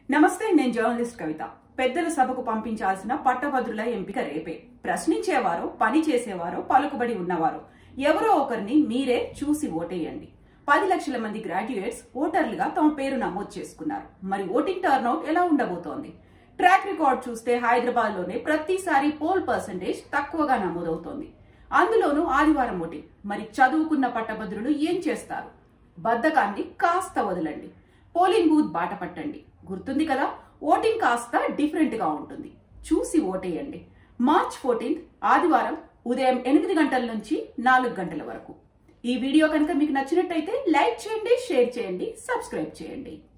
నమస్తే నేను జర్నలిస్ట్ కవిత పెద్దల సభకు పంపించాల్సిన పట్టభద్రుల ఎంపిక రేపే ప్రశ్నించేవారో పని చేసేవారో పలుకుబడి ఉన్నవారో ఎవరో ఒకరిని మీరే చూసి ఓటేయండి పది లక్షల మంది గ్రాడ్యుయేట్స్ ఓటర్లుగా తమ పేరు నమోదు చేసుకున్నారు మరి ఓటింగ్ టర్నౌట్ ఎలా ఉండబోతోంది ట్రాక్ రికార్డ్ చూస్తే హైదరాబాద్ లోనే ప్రతిసారి పోల్ పర్సంటేజ్ తక్కువగా నమోదవుతోంది అందులోనూ ఆదివారం ఓటింగ్ మరి చదువుకున్న పట్టభద్రులు ఏం చేస్తారు బద్ధకాన్ని కాస్త వదలండి పోలింగ్ బూత్ బాట పట్టండి గుర్తుంది కదా ఓటింగ్ కాస్త డిఫరెంట్ గా ఉంటుంది చూసి ఓటేయండి మార్చ్ ఫోర్టీన్త్ ఆదివారం ఉదయం ఎనిమిది గంటల నుంచి నాలుగు గంటల వరకు ఈ వీడియో కనుక మీకు నచ్చినట్టయితే లైక్ చేయండి షేర్ చేయండి సబ్స్క్రైబ్ చేయండి